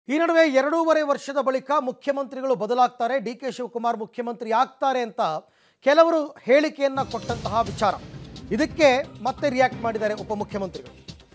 ಈ ನಡುವೆ ಎರಡೂವರೆ ವರ್ಷದ ಬಳಿಕ ಮುಖ್ಯಮಂತ್ರಿಗಳು ಬದಲಾಗ್ತಾರೆ ಡಿ ಕೆ ಶಿವಕುಮಾರ್ ಮುಖ್ಯಮಂತ್ರಿ ಆಗ್ತಾರೆ ಅಂತ ಕೆಲವರು ಹೇಳಿಕೆಯನ್ನ ಕೊಟ್ಟಂತಹ ವಿಚಾರ ಇದಕ್ಕೆ ಮತ್ತೆ ರಿಯಾಕ್ಟ್ ಮಾಡಿದ್ದಾರೆ ಉಪಮುಖ್ಯಮಂತ್ರಿಗಳು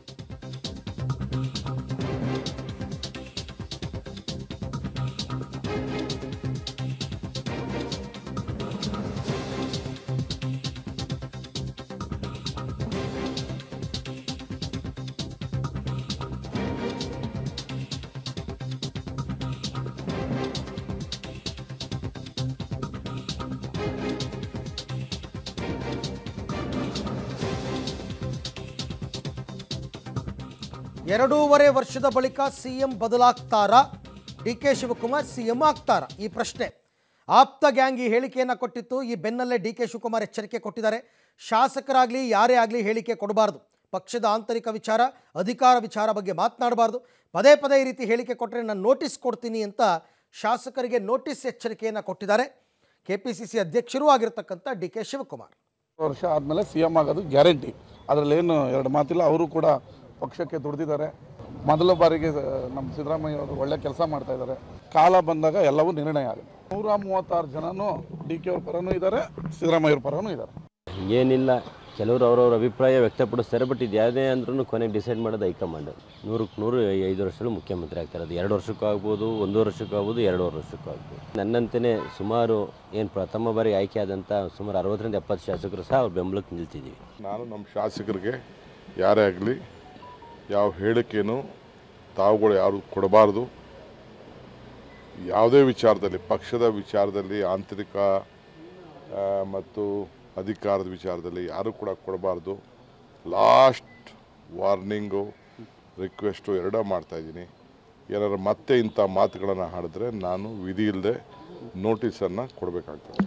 ಎರಡೂವರೆ ವರ್ಷದ ಬಳಿಕ ಸಿಎಂ ಬದಲಾಗ್ತಾರಾ ಡಿ ಕೆ ಶಿವಕುಮಾರ್ ಸಿಎಂ ಆಗ್ತಾರಾ ಈ ಪ್ರಶ್ನೆ ಆಪ್ತ ಗ್ಯಾಂಗ್ ಈ ಹೇಳಿಕೆಯನ್ನು ಕೊಟ್ಟಿತ್ತು ಈ ಬೆನ್ನಲ್ಲೇ ಡಿ ಕೆ ಶಿವಕುಮಾರ್ ಎಚ್ಚರಿಕೆ ಕೊಟ್ಟಿದ್ದಾರೆ ಶಾಸಕರಾಗಲಿ ಯಾರೇ ಆಗಲಿ ಹೇಳಿಕೆ ಕೊಡಬಾರ್ದು ಪಕ್ಷದ ಆಂತರಿಕ ವಿಚಾರ ಅಧಿಕಾರ ವಿಚಾರ ಬಗ್ಗೆ ಮಾತನಾಡಬಾರ್ದು ಪದೇ ಪದೇ ಈ ರೀತಿ ಹೇಳಿಕೆ ಕೊಟ್ಟರೆ ನಾನು ನೋಟಿಸ್ ಕೊಡ್ತೀನಿ ಅಂತ ಶಾಸಕರಿಗೆ ನೋಟಿಸ್ ಎಚ್ಚರಿಕೆಯನ್ನು ಕೊಟ್ಟಿದ್ದಾರೆ ಕೆ ಪಿ ಸಿ ಸಿ ಅಧ್ಯಕ್ಷರೂ ಆಗಿರ್ತಕ್ಕಂಥ ಡಿ ಕೆ ಶಿವಕುಮಾರ್ ವರ್ಷ ಆದಮೇಲೆ ಸಿ ಎಮ್ ಆಗೋದು ಗ್ಯಾರಂಟಿ ಅದರಲ್ಲೇನು ಎರಡು ಮಾತಿಲ್ಲ ಅವರು ಕೂಡ ಪಕ್ಷಕ್ಕೆ ದುಡಿದಿದ್ದಾರೆ ಮೊದಲ ಬಾರಿಗೆ ಆ, ನಮ್ಮ ಸಿದ್ದರಾಮಯ್ಯ ಅವರು ಒಳ್ಳೆ ಕೆಲಸ ಮಾಡ್ತಾ ಇದ್ದಾರೆ ಕಾಲ ಬಂದಾಗ ಎಲ್ಲವೂ ನಿರ್ಣಯ ಆಗುತ್ತೆ ನೂರ ಮೂವತ್ತಾರು ಜನನೂ ಡಿ ಕೆ ಅವ್ರ ಪರನೂ ಇದ್ದಾರೆ ಸಿದ್ದರಾಮಯ್ಯ ಅವ್ರ ಪರನೂ ಇದ್ದಾರೆ ಏನಿಲ್ಲ ಕೆಲವರು ಅವ್ರವ್ರ ಅಭಿಪ್ರಾಯ ವ್ಯಕ್ತಪಡಿಸ್ತಾರೆ ಬಟ್ ಇದು ಯಾವುದೇ ಅಂದ್ರೂ ಕೊನೆಗೆ ಡಿಸೈಡ್ ಮಾಡೋದು ಹೈಕಮಾಂಡ್ ನೂರಕ್ಕೆ ನೂರು ಐದು ವರ್ಷದಲ್ಲೂ ಮುಖ್ಯಮಂತ್ರಿ ಆಗ್ತಾರೆ ಅದು ಎರಡು ವರ್ಷಕ್ಕೂ ಆಗ್ಬೋದು ಒಂದು ವರ್ಷಕ್ಕೂ ಆಗ್ಬೋದು ಎರಡೂವರೆ ವರ್ಷಕ್ಕೂ ಆಗ್ಬೋದು ನನ್ನಂತೆಯೇ ಸುಮಾರು ಏನು ಪ್ರಥಮ ಬಾರಿ ಆಯ್ಕೆ ಆದಂಥ ಸುಮಾರು ಅರವತ್ತರಿಂದ ಎಪ್ಪತ್ತು ಶಾಸಕರು ಸಹ ಅವ್ರ ಬೆಂಬಲಕ್ಕೆ ನಿಲ್ತಿದ್ದೀವಿ ನಾನು ನಮ್ಮ ಶಾಸಕರಿಗೆ ಯಾರೇ ಆಗಲಿ ಯಾವ ಹೇಳಿಕೆನೂ ತಾವುಗಳು ಯಾರು ಕೊಡಬಾರ್ದು ಯಾವುದೇ ವಿಚಾರದಲ್ಲಿ ಪಕ್ಷದ ವಿಚಾರದಲ್ಲಿ ಆಂತರಿಕ ಆ, ಮತ್ತು ಅಧಿಕಾರದ ವಿಚಾರದಲ್ಲಿ ಯಾರು ಕೂಡ ಕೊಡಬಾರ್ದು ಲಾಸ್ಟ್ ವಾರ್ನಿಂಗು ರಿಕ್ವೆಸ್ಟು ಎರಡೂ ಮಾಡ್ತಾಯಿದ್ದೀನಿ ಏನಾದ್ರು ಮತ್ತೆ ಇಂಥ ಮಾತುಗಳನ್ನು ಹಾಡಿದ್ರೆ ನಾನು ವಿಧಿ ಇಲ್ಲದೆ ನೋಟಿಸನ್ನು ಕೊಡಬೇಕಾಗ್ತದೆ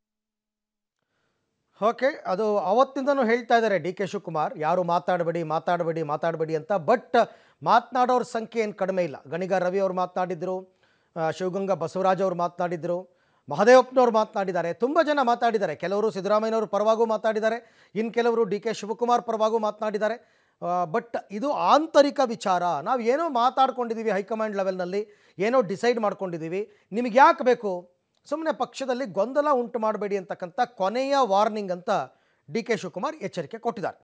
ಓಕೆ ಅದು ಅವತ್ತಿಂದನೂ ಹೇಳ್ತಾ ಇದ್ದಾರೆ ಡಿ ಕೆ ಶಿವಕುಮಾರ್ ಯಾರು ಮಾತಾಡಬೇಡಿ ಮಾತಾಡಬೇಡಿ ಮಾತಾಡಬೇಡಿ ಅಂತ ಬಟ್ ಮಾತನಾಡೋರ ಸಂಖ್ಯೆ ಏನು ಕಡಿಮೆ ಇಲ್ಲ ಗಣಿಗ ರವಿ ಅವರು ಮಾತನಾಡಿದ್ರು ಆ, ಶಿವಗಂಗಾ ಬಸವರಾಜ್ ಅವರು ಮಾತನಾಡಿದ್ರು ಮಹದೇವಪ್ಪನವ್ರು ಮಾತನಾಡಿದ್ದಾರೆ ತುಂಬ ಜನ ಮಾತಾಡಿದ್ದಾರೆ ಕೆಲವರು ಸಿದ್ದರಾಮಯ್ಯನವ್ರ ಪರವಾಗೂ ಮಾತಾಡಿದ್ದಾರೆ ಇನ್ನು ಕೆಲವರು ಡಿ ಕೆ ಶಿವಕುಮಾರ್ ಪರವಾಗೂ ಮಾತನಾಡಿದ್ದಾರೆ ಬಟ್ ಇದು ಆಂತರಿಕ ವಿಚಾರ ನಾವು ಏನೋ ಮಾತಾಡ್ಕೊಂಡಿದ್ದೀವಿ ಹೈಕಮಾಂಡ್ ಲೆವೆಲ್ನಲ್ಲಿ ಏನೋ ಡಿಸೈಡ್ ಮಾಡ್ಕೊಂಡಿದ್ದೀವಿ ನಿಮಗೆ ಯಾಕೆ ಬೇಕು ಸುಮ್ಮನೆ ಪಕ್ಷದಲ್ಲಿ ಗೊಂದಲ ಉಂಟು ಮಾಡಬೇಡಿ ಅಂತಕ್ಕಂಥ ಕೊನೆಯ ವಾರ್ನಿಂಗ್ ಅಂತ ಡಿ ಕೆ ಶಿವಕುಮಾರ್ ಎಚ್ಚರಿಕೆ ಕೊಟ್ಟಿದ್ದಾರೆ